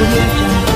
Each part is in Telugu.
audio jungle.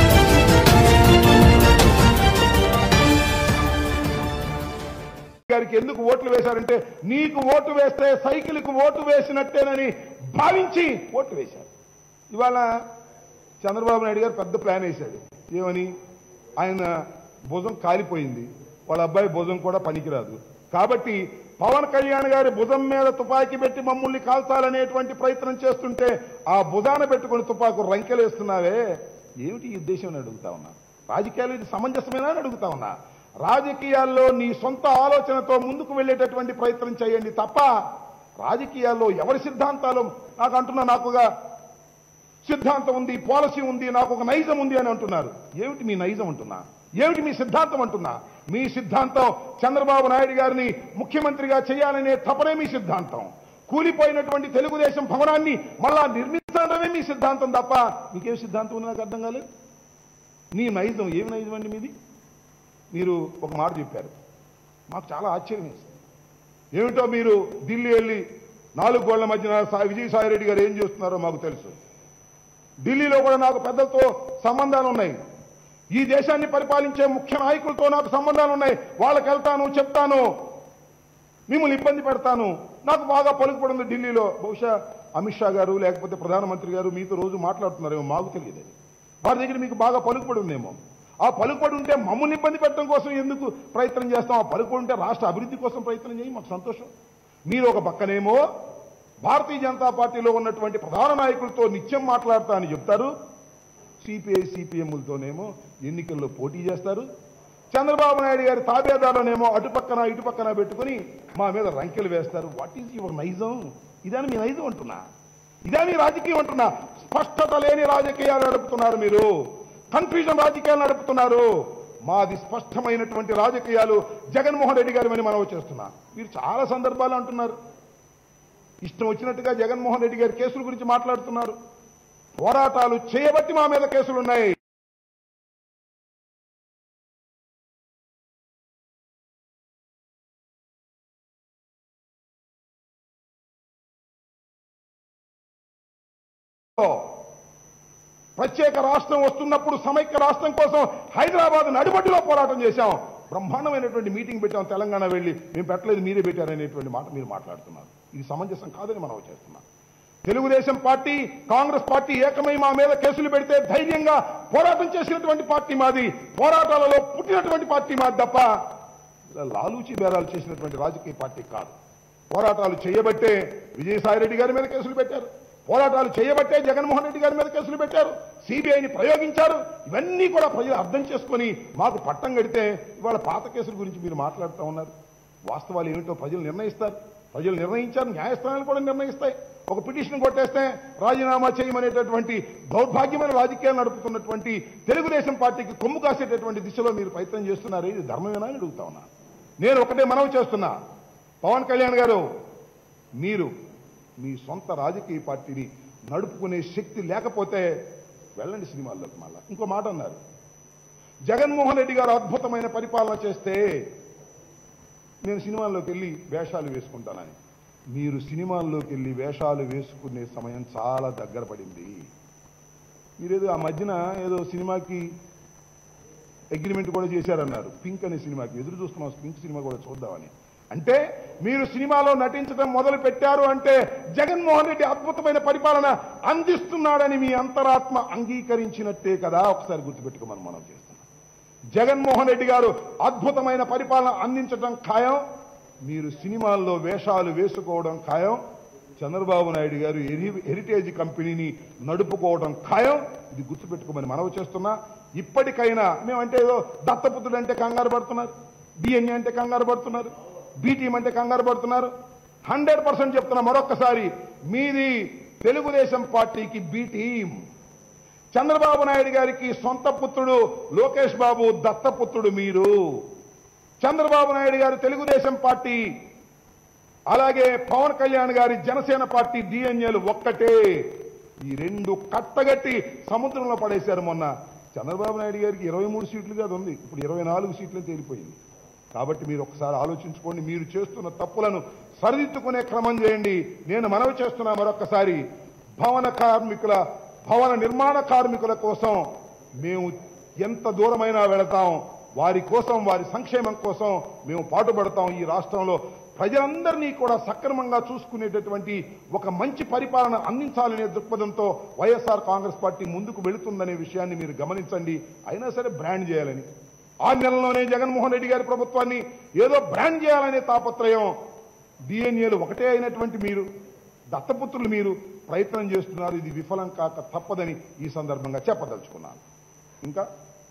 గారికి ఎందుకు ఓట్లు వేశారంటే నీకు ఓటు వేస్తే సైకిల్కు ఓటు వేసినట్టేనని భావించి ఓట్లు వేశారు ఇవాళ చంద్రబాబు నాయుడు గారు పెద్ద ప్లాన్ వేశాడు ఏమని ఆయన భుజం కాలిపోయింది వాళ్ళ అబ్బాయి భుజం కూడా పనికిరాదు కాబట్టి పవన్ కళ్యాణ్ గారి భుజం మీద తుపాకీ పెట్టి మమ్మల్ని కాల్చాలనేటువంటి ప్రయత్నం చేస్తుంటే ఆ భుజాన పెట్టుకుని తుపాకు రంకెలేస్తున్నావే ఏమిటి ఈ ఉద్దేశం అని అడుగుతా ఉన్నా రాజకీయాలు ఇది సమంజసమేనా అని అడుగుతా ఉన్నా రాజకీయాల్లో నీ సొంత ఆలోచనతో ముందుకు వెళ్ళేటటువంటి ప్రయత్నం చేయండి తప్ప రాజకీయాల్లో ఎవరి సిద్ధాంతాలు నాకు అంటున్నా నాకు ఒక సిద్ధాంతం ఉంది పాలసీ ఉంది నాకు ఒక నైజం ఉంది అని అంటున్నారు ఏమిటి మీ నైజం అంటున్నా ఏమిటి మీ సిద్ధాంతం అంటున్నా మీ సిద్ధాంతం చంద్రబాబు నాయుడు గారిని ముఖ్యమంత్రిగా చేయాలనే తపనే మీ సిద్ధాంతం కూలిపోయినటువంటి తెలుగుదేశం భవనాన్ని మళ్ళా నిర్మించడమే మీ సిద్ధాంతం తప్ప మీకేం సిద్ధాంతం ఉంది నాకు అర్థం కాలేదు నీ నైజం ఏమి నైజం అండి మీది మీరు ఒక మాట చెప్పారు మాకు చాలా ఆశ్చర్యం వేసింది ఏమిటో మీరు ఢిల్లీ వెళ్ళి నాలుగు గోళ్ల మధ్యన సా- విజయసాయి రెడ్డి గారు ఏం చేస్తున్నారో మాకు తెలుసు ఢిల్లీలో కూడా నాకు పెద్దలతో సంబంధాలు ఉన్నాయి ఈ దేశాన్ని పరిపాలించే ముఖ్య నాయకులతో నాకు సంబంధాలు ఉన్నాయి వాళ్ళకి వెళ్తాను చెప్తాను మిమ్మల్ని ఇబ్బంది పెడతాను నాకు బాగా పలుకుపడింది ఢిల్లీలో బహుశా అమిత్ షా గారు లేకపోతే ప్రధానమంత్రి గారు మీతో రోజు మాట్లాడుతున్నారేమో మాకు తెలియదు అది. వారి దగ్గర మీకు బాగా పలుకుపడి ఉందేమో ఆ పలుకుపడి ఉంటే మమ్మల్ని ఇబ్బంది పెట్టడం కోసం ఎందుకు ప్రయత్నం చేస్తాం ఆ పలుకుపడి ఉంటే రాష్ట్ర అభివృద్ధి కోసం ప్రయత్నం చేయి మాకు సంతోషం మీరు ఒక పక్కనేమో భారతీయ జనతా పార్టీలో ఉన్నటువంటి ప్రధాన నాయకులతో నిత్యం మాట్లాడతా అని చెప్తారు సిపిఐ సిపిఎంలతోనేమో ఎన్నికల్లో పోటీ చేస్తారు చంద్రబాబు నాయుడు గారి తాబేదారులనేమో అటుపక్కన ఇటుపక్కన పెట్టుకుని మా మీద రంకెలు వేస్తారు వాట్ ఈజ్ యువర్ నైజం ఇదని మీ నైజం అంటున్నా ఇదే మీ రాజకీయం అంటున్నా స్పష్టత లేని రాజకీయాలు నడుపుతున్నారు మీరు కన్ఫ్యూజన్ రాజకీయాలు నడుపుతున్నారు మాది స్పష్టమైనటువంటి రాజకీయాలు జగన్మోహన్ రెడ్డి గారి అని మనం చేస్తున్నా మీరు చాలా సందర్భాలు అంటున్నారు ఇష్టం వచ్చినట్టుగా జగన్మోహన్ రెడ్డి గారి కేసుల గురించి మాట్లాడుతున్నారు పోరాటాలు చేయబట్టి మా మీద కేసులున్నాయి ప్రత్యేక రాష్ట్రం వస్తున్నప్పుడు సమైక్య రాష్ట్రం కోసం హైదరాబాద్ నడిబడ్డులో పోరాటం చేశాం బ్రహ్మాండమైనటువంటి మీటింగ్ పెట్టాం తెలంగాణ వెళ్ళి మేము పెట్టలేదు మీరే పెట్టారనేటువంటి మాట మీరు మాట్లాడుతున్నారు ఇది సమంజసం కాదని మనం చేస్తున్నాం తెలుగుదేశం పార్టీ కాంగ్రెస్ పార్టీ ఏకమై మా మీద కేసులు పెడితే ధైర్యంగా పోరాటం చేసినటువంటి పార్టీ మాది పోరాటాలలో పుట్టినటువంటి పార్టీ మాది తప్ప ఇలా లాలూచి బేరాలు చేసినటువంటి రాజకీయ పార్టీ కాదు పోరాటాలు చేయబట్టే విజయసాయిరెడ్డి గారి మీద కేసులు పెట్టారు పోరాటాలు చేయబట్టే జగన్మోహన్ రెడ్డి గారి మీద కేసులు పెట్టారు సిబిఐని ప్రయోగించారు ఇవన్నీ కూడా ప్రజలు అర్థం చేసుకొని మాకు పట్టం కడితే ఇవాళ పాత కేసుల గురించి మీరు మాట్లాడుతూ ఉన్నారు వాస్తవాలు ఏమిటో ప్రజలు నిర్ణయిస్తారు ప్రజలు నిర్ణయించారు న్యాయస్థానాలు కూడా నిర్ణయిస్తాయి ఒక పిటిషన్ కొట్టేస్తే రాజీనామా చేయమనేటటువంటి దౌర్భాగ్యమైన రాజకీయాలు నడుపుతున్నటువంటి తెలుగుదేశం పార్టీకి కొమ్ము కాసేటటువంటి దిశలో మీరు ప్రయత్నం చేస్తున్నారు ఇది ధర్మమేనా అని అడుగుతా ఉన్నా నేను ఒకటే మనవి చేస్తున్నా పవన్ కళ్యాణ్ గారు మీరు మీ సొంత రాజకీయ పార్టీని నడుపుకునే శక్తి లేకపోతే వెళ్ళండి సినిమాల్లోకి మళ్ళా ఇంకో మాట అన్నారు జగన్మోహన్ రెడ్డి గారు అద్భుతమైన పరిపాలన చేస్తే నేను సినిమాల్లోకి వెళ్ళి వేషాలు వేసుకుంటానని మీరు సినిమాల్లోకి వెళ్ళి వేషాలు వేసుకునే సమయం చాలా దగ్గర పడింది మీరేదో ఆ మధ్యన ఏదో సినిమాకి అగ్రిమెంట్ కూడా చేశారన్నారు పింక్ అనే సినిమాకి ఎదురు చూస్తున్నాం పింక్ సినిమా కూడా చూద్దామని అంటే మీరు సినిమాలో నటించడం మొదలు పెట్టారు అంటే జగన్మోహన్ రెడ్డి అద్భుతమైన పరిపాలన అందిస్తున్నాడని మీ అంతరాత్మ అంగీకరించినట్టే కదా ఒకసారి గుర్తుపెట్టుకోమని మనం చేస్తున్నాం జగన్మోహన్ రెడ్డి గారు అద్భుతమైన పరిపాలన అందించడం ఖాయం మీరు సినిమాల్లో వేషాలు వేసుకోవడం ఖాయం చంద్రబాబు నాయుడు గారు హెరి- హెరిటేజ్ కంపెనీని నడుపుకోవడం ఖాయం ఇది గుర్తుపెట్టుకోమని మనవి చేస్తున్నా ఇప్పటికైనా మేమంటే ఏదో దత్తపుత్రుడు అంటే కంగారు పడుతున్నారు డిఎన్ఏ అంటే కంగారు పడుతున్నారు బీటీఎం అంటే కంగారు పడుతున్నారు హండ్రెడ్ పర్సెంట్ చెప్తున్నా మరొక్కసారి మీది తెలుగుదేశం పార్టీకి బి టీం చంద్రబాబు నాయుడు గారికి సొంత పుత్రుడు లోకేష్ బాబు దత్తపుత్రుడు మీరు చంద్రబాబు నాయుడు గారు తెలుగుదేశం పార్టీ అలాగే పవన్ కళ్యాణ్ గారి జనసేన పార్టీ డిఎన్ఏలు ఒక్కటే ఈ రెండు కట్టగట్టి సముద్రంలో పడేశారు మొన్న చంద్రబాబు నాయుడు గారికి ఇరవై మూడు సీట్లు కాదు ఉంది ఇప్పుడు ఇరవై నాలుగు సీట్లు తేలిపోయింది కాబట్టి మీరు ఒకసారి ఆలోచించుకోండి మీరు చేస్తున్న తప్పులను సరిదిద్దుకునే క్రమం చేయండి నేను మనవి చేస్తున్నా మరొక్కసారి భవన కార్మికుల భవన నిర్మాణ కార్మికుల కోసం మేము ఎంత దూరమైనా వెళతాం వారి కోసం వారి సంక్షేమం కోసం మేము పాటుపడతాం ఈ రాష్ట్రంలో ప్రజలందరినీ కూడా సక్రమంగా చూసుకునేటటువంటి ఒక మంచి పరిపాలన అందించాలనే దృక్పథంతో వైఎస్ఆర్ కాంగ్రెస్ పార్టీ ముందుకు వెళుతుందనే విషయాన్ని మీరు గమనించండి అయినా సరే బ్రాండ్ చేయాలని ఆ నెలలోనే జగన్మోహన్ రెడ్డి గారి ప్రభుత్వాన్ని ఏదో బ్రాండ్ చేయాలనే తాపత్రయం డిఎన్ఏలు ఒకటే అయినటువంటి మీరు దత్తపుత్రులు మీరు ప్రయత్నం చేస్తున్నారు ఇది విఫలం కాక తప్పదని ఈ సందర్భంగా చెప్పదలుచుకున్నాను ఇంకా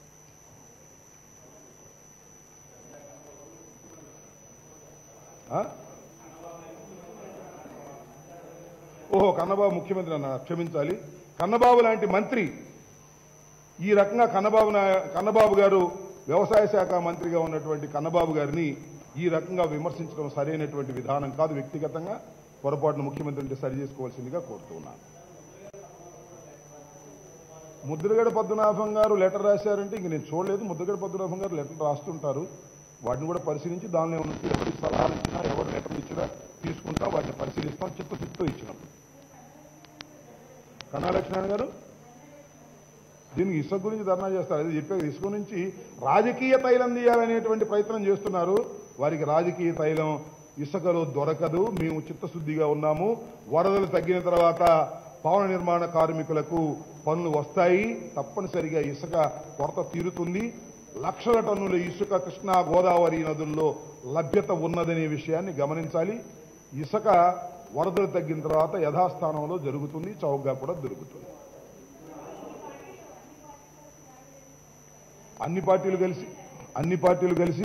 ఆ? ఓహో కన్నబాబు ముఖ్యమంత్రి అన్న క్షమించాలి కన్నబాబు లాంటి మంత్రి ఈ రకంగా కన్నబాబు నా- కన్నబాబు గారు వ్యవసాయ శాఖ మంత్రిగా ఉన్నటువంటి కన్నబాబు గారిని ఈ రకంగా విమర్శించడం సరైనటువంటి విధానం కాదు వ్యక్తిగతంగా పొరపాటున ముఖ్యమంత్రి అంటే సరి చేసుకోవాల్సిందిగా కోరుతూ ఉన్నాను ముద్రగడ పద్మనాభం గారు లెటర్ రాశారంటే ఇంక నేను చూడలేదు ముద్రగడ పద్మనాభం గారు లెటర్ రాస్తుంటారు వాటిని కూడా పరిశీలించి దానిలో ఏమైనా ఉంటే ఎవరికి సలహాలు ఇచ్చినా ఎవరు లెటర్లు ఇచ్చినా తీసుకుంటాం వాటిని పరిశీలిస్తాం చిత్తశుద్ధితో ఇచ్చినాం కన్నా లక్ష్మణ్ గారు దీనికి ఇసుక గురించి ధర్నా చేస్తారు అది చెప్పేది ఇసుక నుంచి రాజకీయ తైలం తీయాలనేటువంటి ప్రయత్నం చేస్తున్నారు వారికి రాజకీయ తైలం ఇసుకలో దొరకదు మేము చిత్తశుద్ధిగా ఉన్నాము వరదలు తగ్గిన తర్వాత భవన నిర్మాణ కార్మికులకు పనులు వస్తాయి తప్పనిసరిగా ఇసుక కొరత తీరుతుంది లక్షల టన్నుల ఇసుక కృష్ణా గోదావరి నదుల్లో లభ్యత ఉన్నదనే విషయాన్ని గమనించాలి ఇసుక వరదలు తగ్గిన తర్వాత యథాస్థానంలో జరుగుతుంది చౌకగా కూడా దొరుకుతుంది అన్ని పార్టీలు కలిసి అన్ని పార్టీలు కలిసి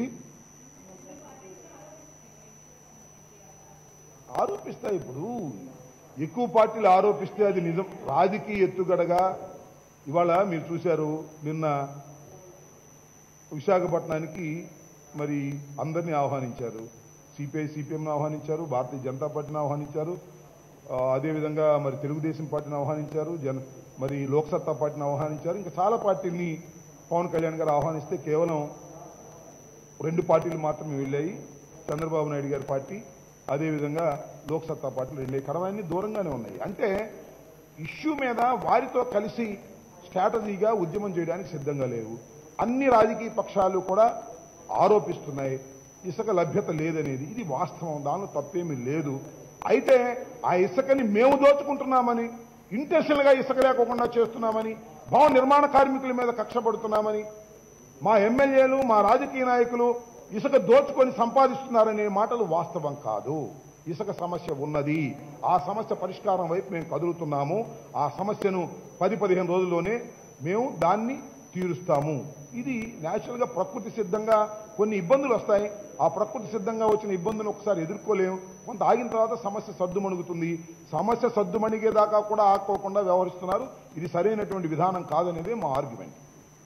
ఆరోపిస్తాయి ఇప్పుడు ఎక్కువ పార్టీలు ఆరోపిస్తే అది నిజం రాజకీయ ఎత్తుగడగా ఇవాళ మీరు చూశారు నిన్న విశాఖపట్నానికి మరి అందరినీ ఆహ్వానించారు సిపిఐ సిపిఎంను ఆహ్వానించారు భారతీయ జనతా పార్టీని ఆహ్వానించారు ఆ, అదేవిధంగా మరి తెలుగుదేశం పార్టీని ఆహ్వానించారు జన మరి లోక్సత్తా పార్టీని ఆహ్వానించారు ఇంకా చాలా పార్టీల్ని పవన్ కళ్యాణ్ గారు ఆహ్వానిస్తే కేవలం రెండు పార్టీలు మాత్రమే వెళ్ళాయి చంద్రబాబు నాయుడు గారి పార్టీ అదేవిధంగా లోక్సత్తా పార్టీలు వెళ్ళాయి కడవన్నీ దూరంగానే ఉన్నాయి అంటే ఇష్యూ మీద వారితో కలిసి స్ట్రాటజీగా ఉద్యమం చేయడానికి సిద్ధంగా లేవు అన్ని రాజకీయ పక్షాలు కూడా ఆరోపిస్తున్నాయి ఇసుక లభ్యత లేదనేది ఇది వాస్తవం దానిలో తప్పేమీ లేదు అయితే ఆ ఇసుకని మేము దోచుకుంటున్నామని ఇంటెన్షనల్ గా ఇసుక లేకోకుండా చేస్తున్నామని భవన నిర్మాణ కార్మికుల మీద కక్ష పడుతున్నామని మా ఎమ్మెల్యేలు మా రాజకీయ నాయకులు ఇసుక దోచుకొని సంపాదిస్తున్నారనే మాటలు వాస్తవం కాదు ఇసుక సమస్య ఉన్నది ఆ సమస్య పరిష్కారం వైపు మేము కదులుతున్నాము ఆ సమస్యను పది పదిహేను రోజుల్లోనే మేము దాన్ని తీరుస్తాము ఇది న్యాచురల్ గా ప్రకృతి సిద్ధంగా కొన్ని ఇబ్బందులు వస్తాయి ఆ ప్రకృతి సిద్ధంగా వచ్చిన ఇబ్బందులు ఒకసారి ఎదుర్కోలేము కొంత ఆగిన తర్వాత సమస్య సద్దుమణుగుతుంది సమస్య సద్దుమణిగేదాకా కూడా ఆకోకుండా వ్యవహరిస్తున్నారు ఇది సరైనటువంటి విధానం కాదనేదే మా ఆర్గ్యుమెంట్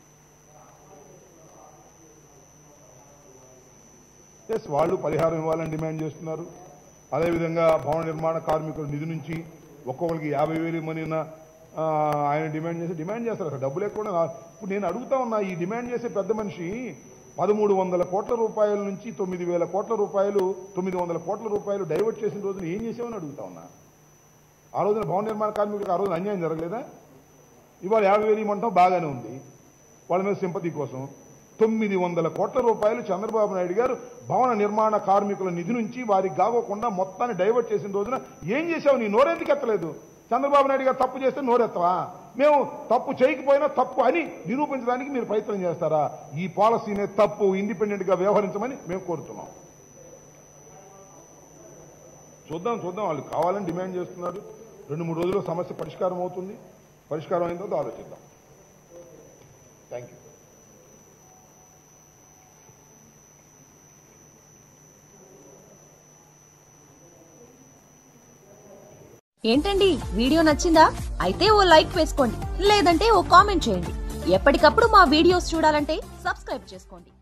ఎస్ వాళ్ళు పరిహారం ఇవ్వాలని డిమాండ్ చేస్తున్నారు అదేవిధంగా భవన నిర్మాణ కార్మికుల నిధి నుంచి ఒక్కొక్కరికి యాభై వేలు ఇవ్వమని ఉన్న, ఆ, ఆయన డిమాండ్ చేసి డిమాండ్ చేస్తారు అసలు డబ్బు లేకుండా నా- ఇప్పుడు నేను అడుగుతా ఉన్నా ఈ డిమాండ్ చేసే పెద్ద మనిషి పదమూడు వందల కోట్ల రూపాయల నుంచి తొమ్మిది వేల కోట్ల రూపాయలు తొమ్మిది వందల కోట్ల రూపాయలు డైవర్ట్ చేసిన రోజున ఏం చేసామని అడుగుతా ఉన్నా ఆ రోజున భవన నిర్మాణ కార్మికులకు ఆ రోజున అన్యాయం జరగలేదా ఇవాళ యాభై వేలు ఇవ్వమంటాం బాగానే ఉంది వాళ్ళ మీద సింపతి కోసం తొమ్మిది వందల కోట్ల రూపాయలు చంద్రబాబు నాయుడు గారు భవన నిర్మాణ కార్మికుల నిధి నుంచి వారికి కాకోకుండా మొత్తాన్ని డైవర్ట్ చేసిన రోజున ఏం చేశావు నీ నోరెందుకు ఎత్తలేదు చంద్రబాబు నాయుడు గారు తప్పు చేస్తే నోరెత్తవా మేము తప్పు చేయకపోయినా తప్పు అని నిరూపించడానికి మీరు ప్రయత్నం చేస్తారా ఈ పాలసీనే తప్పు ఇండిపెండెంట్ గా వ్యవహరించమని మేము కోరుతున్నాం చూద్దాం చూద్దాం వాళ్ళు కావాలని డిమాండ్ చేస్తున్నారు రెండు మూడు రోజుల్లో సమస్య పరిష్కారం అవుతుంది పరిష్కారం అయిన తర్వాత ఆలోచిద్దాం థ్యాంక్ యూ ఏంటండి వీడియో నచ్చిందా అయితే ఓ లైక్ వేసుకోండి లేదంటే ఓ కామెంట్ చేయండి ఎప్పటికప్పుడు మా వీడియోస్ చూడాలంటే సబ్స్క్రైబ్ చేసుకోండి